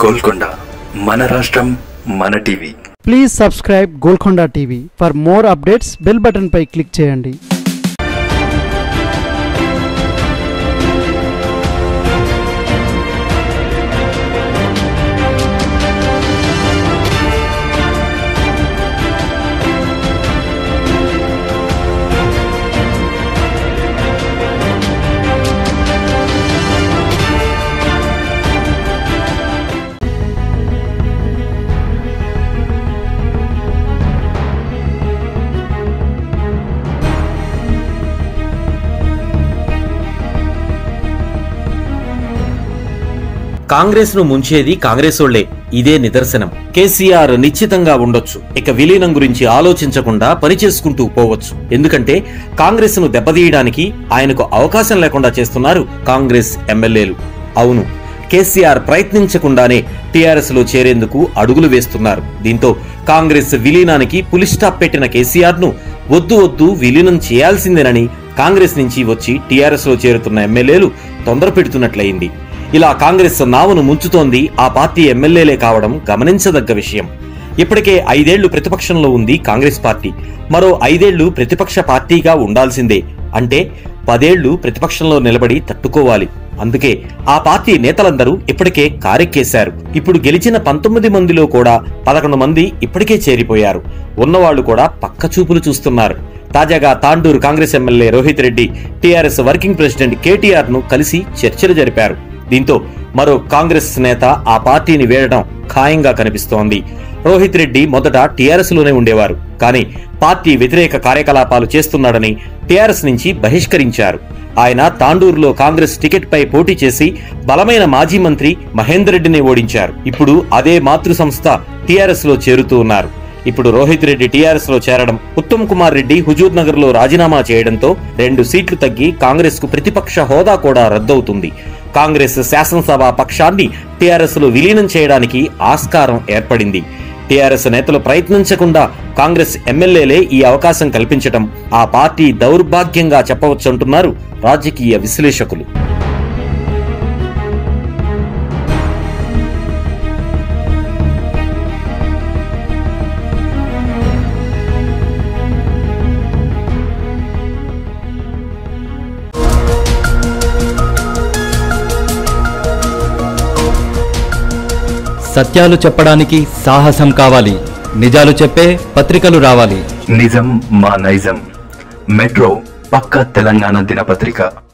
గోల్కొండ మన రాష్ట్రం మన TV please subscribe Golconda TV for more updates bell button పై క్లిక్ చేయండి కాంగ్రెస్ ను ముంచేది కాంగ్రెస్ ఓళ్లే ఇదే నిదర్శనం కేసీఆర్ నిశ్చితంగా ఉండొచ్చు ఇక విలీనం గురించి ఆలోచించకుండా పనిచేసుకుంటూ పోవచ్చు ఎందుకంటే కాంగ్రెస్ ను దెబ్బతీయడానికి ఆయనకు అవకాశం లేకుండా చేస్తున్నారు కాంగ్రెస్ ఎమ్మెల్యేలు అవును కేసీఆర్ ప్రయత్నించకుండానే టీఆర్ఎస్ లో చేరేందుకు అడుగులు వేస్తున్నారు దీంతో కాంగ్రెస్ విలీనానికి పులి స్టాప్ పెట్టిన కేసీఆర్ ను వద్దు వద్దు విలీనం చేయాల్సిందేనని కాంగ్రెస్ నుంచి వచ్చి టీఆర్ఎస్ లో చేరుతున్న ఎమ్మెల్యేలు తొందర పెడుతున్నట్లయింది ఇలా కాంగ్రెస్ నావను ముంచుతోంది ఆ పార్టీ ఎమ్మెల్యేలే కావడం గమనించదగ్గ విషయం ఇప్పటికే ఐదేళ్లు ప్రతిపక్షంలో ఉంది కాంగ్రెస్ పార్టీ మరో ఐదేళ్లు ప్రతిపక్ష పార్టీగా ఉండాల్సిందే అంటే పదేళ్లు ప్రతిపక్షంలో నిలబడి తట్టుకోవాలి అందుకే ఆ పార్టీ నేతలందరూ ఇప్పటికే కారెక్కేశారు ఇప్పుడు గెలిచిన పంతొమ్మిది మందిలో కూడా పదకొండు మంది ఇప్పటికే చేరిపోయారు ఉన్నవాళ్లు కూడా పక్క చూపులు చూస్తున్నారు తాజాగా Tandur Congress MLA Rohit Reddy TRS working president KTR ను కలిసి చర్చలు జరిపారు దీంతో మరో కాంగ్రెస్ నేత ఆ పార్టీని వేడడం ఖాయంగా కనిపిస్తోంది రోహిత్ రెడ్డి మొదట టీఆర్ఎస్ లోనే ఉండేవారు కానీ పార్టీ వ్యతిరేక కార్యకలాపాలు చేస్తున్నాడని టీఆర్ఎస్ నుంచి బహిష్కరించారు ఆయన తాండూరులో కాంగ్రెస్ టికెట్ పై పోటీ చేసి బలమైన మాజీ మంత్రి మహేందర్ రెడ్డిని ఓడించారు ఇప్పుడు అదే మాతృ సంస్థ టీఆర్ఎస్ లో చేరుతూ ఉన్నారు ఇప్పుడు రోహిత్ రెడ్డి టీఆర్ఎస్ లో చేరడం ఉత్తమ్ కుమార్ రెడ్డి హుజూర్ నగర్ లో రాజీనామా చేయడంతో రెండు సీట్లు తగ్గి కాంగ్రెస్ కు ప్రతిపక్ష హోదా కూడా రద్దవుతుంది కాంగ్రెస్ శాసనసభ పక్షాన్ని టీఆర్ఎస్ లో విలీనం చేయడానికి ఆస్కారం ఏర్పడింది టీఆర్ఎస్ నేతలు ప్రయత్నించకుండా కాంగ్రెస్ ఎమ్మెల్యేలే ఈ అవకాశం కల్పించటం ఆ పార్టీ దౌర్భాగ్యంగా చెప్పవచ్చంటున్నారు రాజకీయ విశ్లేషకులు సత్యాలు చెప్పడానికి సాహసం కావాలి నిజాలు చెప్పే పత్రికలు రావాలి నిజం మా నైజం మెట్రో పక్క తెలంగాణ దినపత్రిక